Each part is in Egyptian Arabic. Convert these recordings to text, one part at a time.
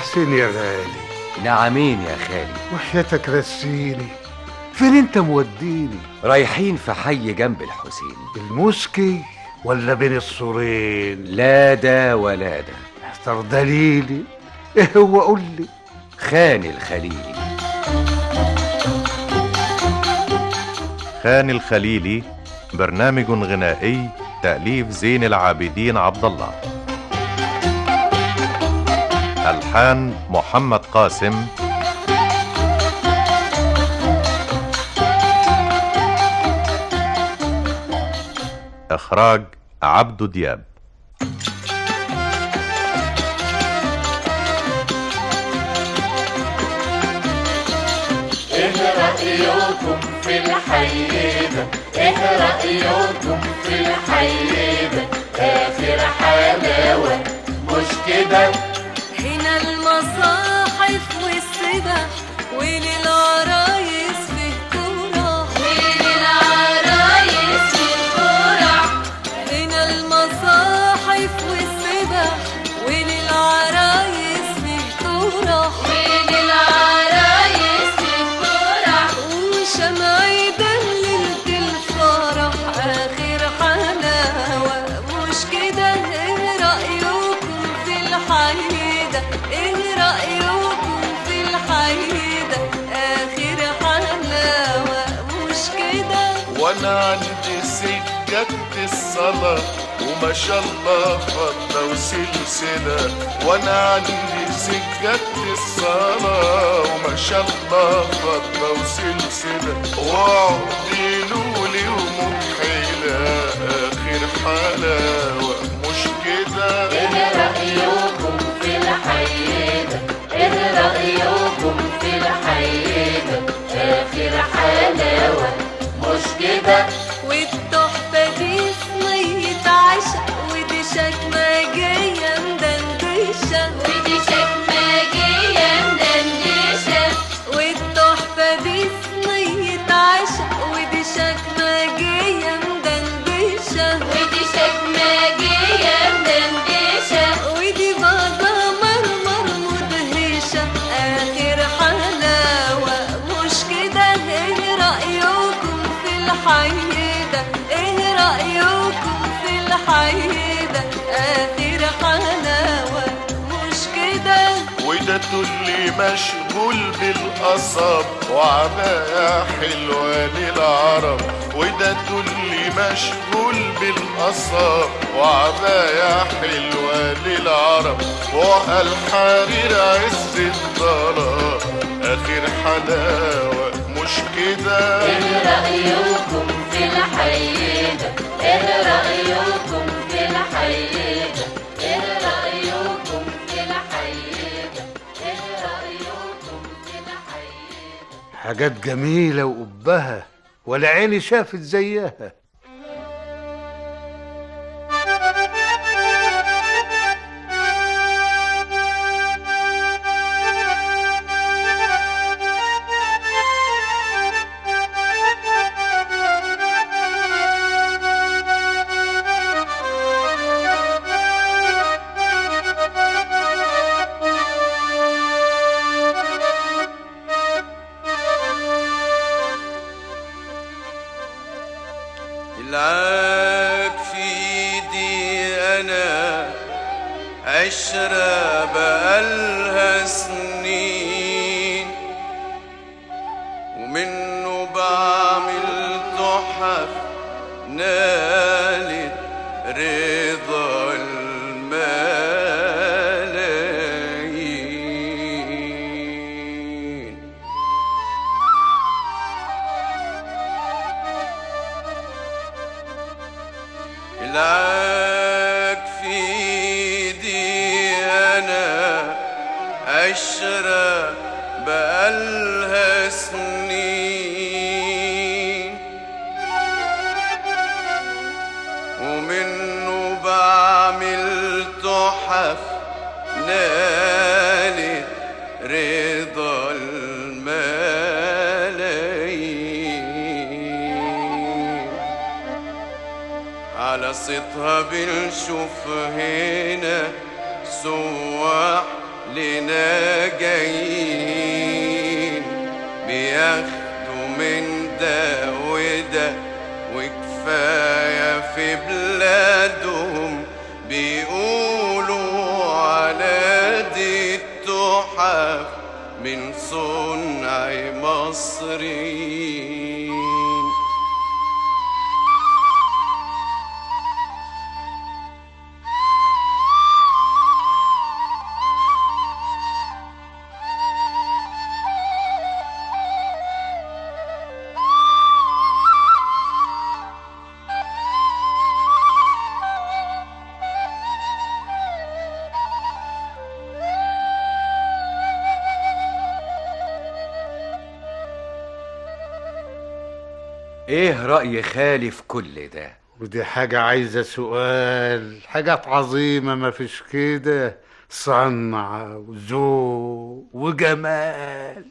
حسين يا غالي نعمين يا خالي وحياتك رسيني فين انت موديني رايحين في حي جنب الحسين المسكي ولا بين السورين لا ده ولا ده اختار دليلي ايه هو قول لي خان الخليلي خان الخليلي برنامج غنائي تأليف زين العابدين عبد الله ألحان محمد قاسم إخراج عبدو دياب ايه رأيكم في الحي ده ايه رأيكم في الحي ده اخر حلاوة مش كده هنا المصاحف والسبح وللعرايس فيه كورة وللعرايس فيه كورة هنا المصاحف والسبح وللعرايس فيه كورة وللعرايس فيه كورة وشمع يدلل الفرح آخر حلاوة مش كده ايه رأيكم في الحي ده ايه رأيكم في الحي ده آخر حلاوة مش كده وانا عندي سجادة الصلاة وما شاء الله فضة وسلسلة وانا عندي سجادة الصلاة وما شاء الله فضة وسلسلة وعقدي لولي ومكحلة اخر حلاوة مش كده ايه رأيكم في الحي ده ايه رأيكم في الحي ده اخر حلاوة مش كده والتحفة دي صينية عشق ودي شكمجية مدندشة ودي شكمجية مدندشة والتحفة دي صينية عشق ودي شكمجية مدندشة ودي شكمجية مدندشة ودي بابا مرمر مدهشة آخر حلاوة مش كده ايه رأيكم في الحي ده ايه رأيكم في الحي ده آخر حلاوة مش كده وده تقولي مشغول بالقصب وعباية حلوة للعرب وده تقولي مشغول بالقصب وعباية حلوة للعرب والحرير عز الطلب آخر حلاوة مش كده ايه رأيكم في الحي ده ايه رأيكم في الحي ده ايه رأيكم في الحي ده ايه رأيكم في الحي ده حاجات جميلة وقبها ولا عيني شافت زيها العاك في ايدي انا عشرة بقالها سنين ومنه بعمل تحف نالت رضا الملايين العاك في ايدي انا عشرة بقالها سنين ومنه بعمل تحف نالت رضا الملايين على صيتها بنشوف هنا سواح لنا جايين بياخدوا من ده وده وكفاية في بلادهم بيقولوا على دي التحف من صنع مصريين ايه رأي خالي في كل ده ودي حاجة عايزة سؤال حاجات عظيمة ما فيش كده صنعة وذوق وجمال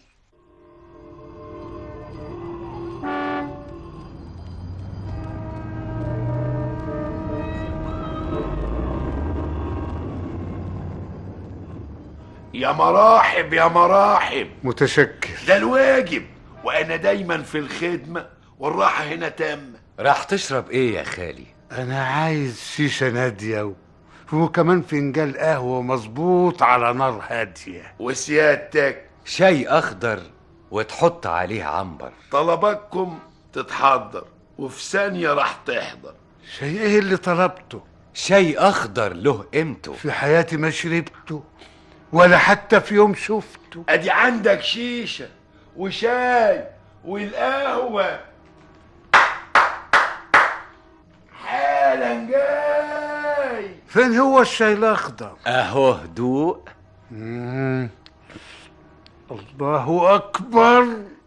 يا مراحب يا مراحب متشكر ده الواجب وانا دايما في الخدمة والراحة هنا تامة راح تشرب ايه يا خالي أنا عايز شيشة نادية و- وكمان فنجان قهوة مظبوط على نار هادية وسيادتك شاي اخضر وتحط عليه عنبر طلباتكم تتحضر وفي ثانية راح تحضر شيء إيه اللي طلبته شاي اخضر له قيمته في حياتي ما شربته ولا حتى في يوم شفته ادي عندك شيشة وشاي والقهوة حالا جاي فين هو الشاي الأخضر اهو هدوء مم. الله أكبر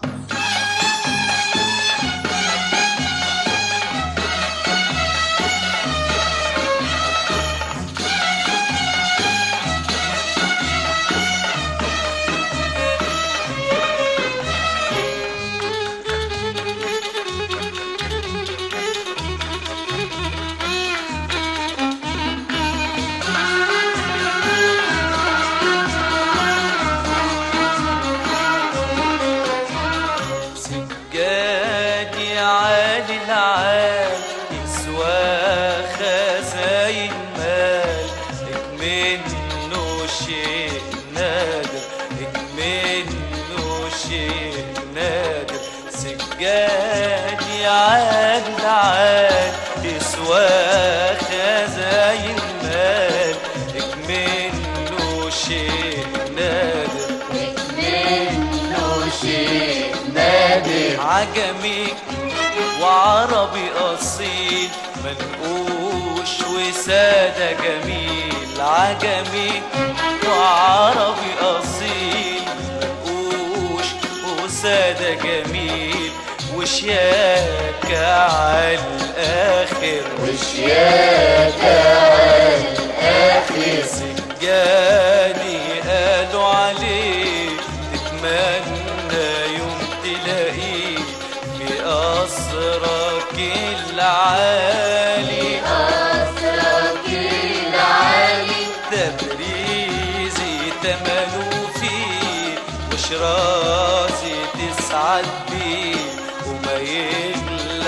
سجادي عالي العال يسوى خزاين مال منه شيء نادر منه شيء نادر سجادي عالي العال يسوى خزاين مال منه شيء نادر منه شيء نادر عجمي وعربي أصيل منقوش وسادة جميل عجمي وعربي أصيل منقوش وسادة جميل وشياكة على الآخر وشياكة على الآخر سجادي قالوا عليه تتمنى يوم تلاقيه في قصرك العالي أسرك العالي تبريزي تملوا فيه وشرازي تسعد بيه وما يغلى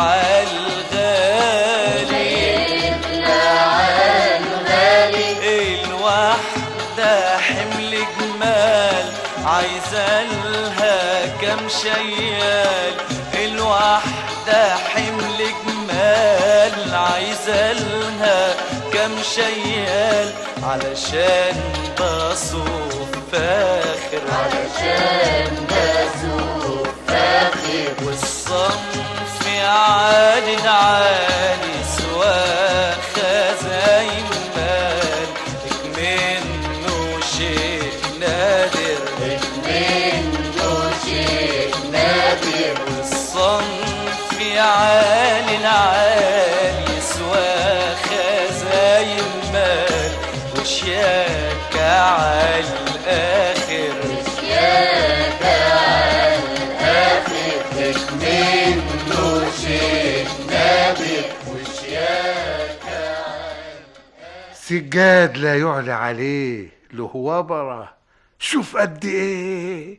عالغالي الواحدة حمل جمال عايزة لها كم شيال الواحدة حمل جمال عايزة لها كم شيال علشان بصوف فاخر علشان ده سوق فاخر والصنف عالي عالي سوا خزاين مال منه شيء نادر منه شيء نادر والصنف عالي العالي سوا خزاين مال وشياكة على الآخر شياكة على الآخر منه شيء نادر وشياكة سجاد لا يعلى عليه له وبره شوف قد ايه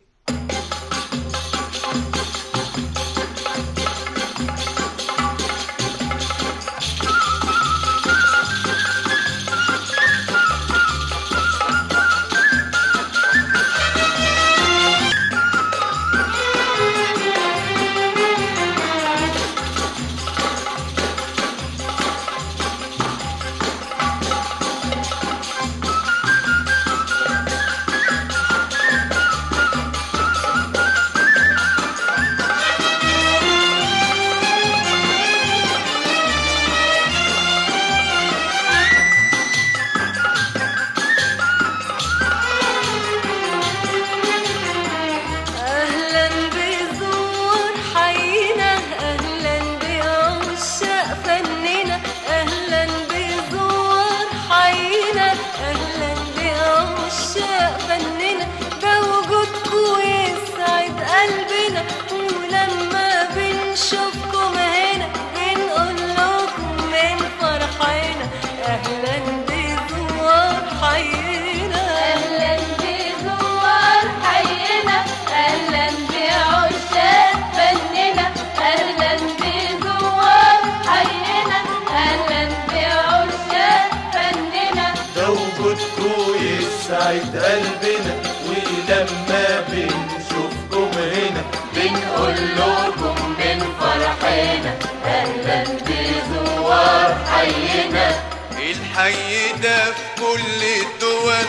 أهلا بزوار حينا أهلا بعشاق فننا أهلا بزوار حينا أهلا بعشاق فننا ده وجودكوا يسعد قلبنا ولما بنشوفكم هنا بنقول لكم من فرحنا أهلا بزوار حينا أهلا بزوار حينا أهلا بعشاق فننا أهلا بزوار حينا أهلا بعشاق فننا ده وجودكوا يسعد قلبنا ولما بنشوفكم هنا بنقول لكم من فرحنا أهلا بزوار حينا الحي ده في كل الدول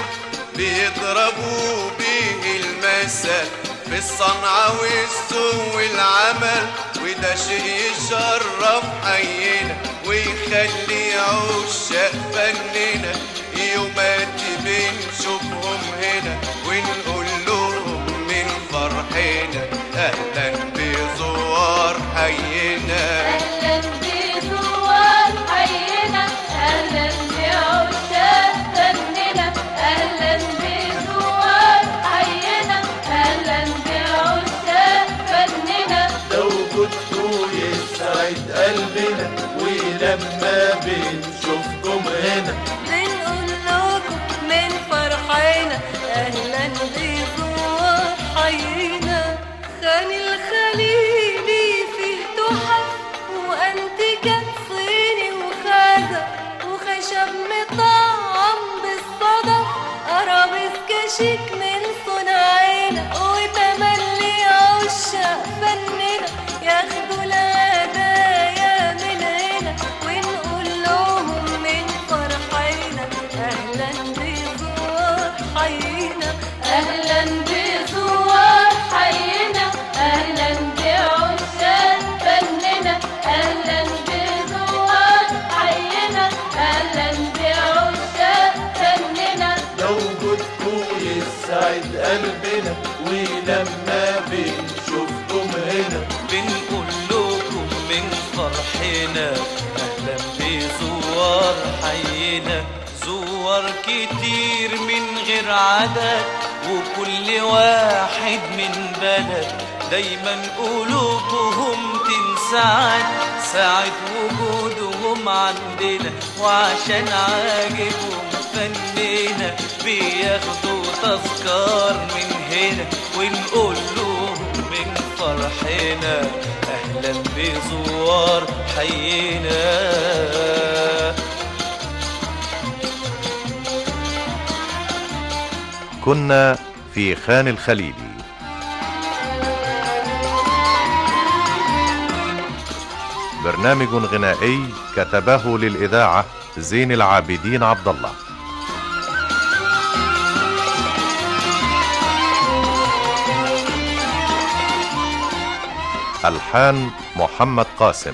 بيضربوا بيه المثل في الصنعة والسوق والعمل وده شيء يشرف حينا ويخلي عشاق فننا يومات بنشوفهم هنا ونقول لهم من فرحنا أهلا بزوار حينا أهلا بزوار حينا أهلا بعشاق فننا أهلا بزوار حينا أهلا بعشاق فننا ده وجودكوا يسعد قلبنا ولما بنشوفكم هنا بنقول لكم من فرحنا اهلا بزوار حينا خان الخليلي فيه تحف وانتيكات صيني وخزف وخشب مطعم بالصدف ارابيسك شيك من صناعنا وتملي عشاق فننا ياخدوا الهدايا من هنا ونقول لهم من فرحنا اهلا بزوار حينا أهلا بزوار حينا أهلا بعشاق فننا أهلا بزوار حينا أهلا بعشاق فننا ده وجودكوا يسعد قلبنا ولما بنشوفكم هنا بنقول لكم من فرحنا اهلا بزوار حينا زوار كتير من غير عدد وكل واحد من بلد دايما قلوبهم تنسعد ساعة وجودهم عندنا وعشان عاجبهم فننا بياخدوا تذكار من هنا ونقول لهم من فرحنا اهلا بزوار حينا كنا في خان الخليلي برنامج غنائي كتبه للإذاعة زين العابدين عبد الله ألحان محمد قاسم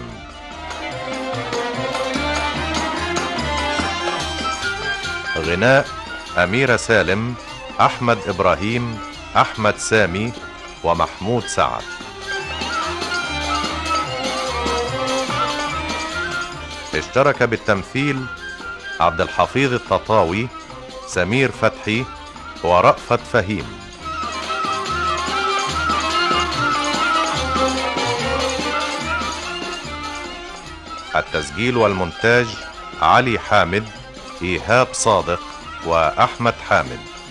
غناء أميرة سالم أحمد إبراهيم أحمد سامي ومحمود سعد اشترك بالتمثيل عبد الحفيظ التطاوي سمير فتحي ورأفت فهيم التسجيل والمونتاج علي حامد إيهاب صادق وأحمد حامد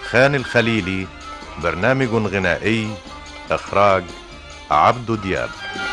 خان الخليلي برنامج غنائي إخراج عبد دياب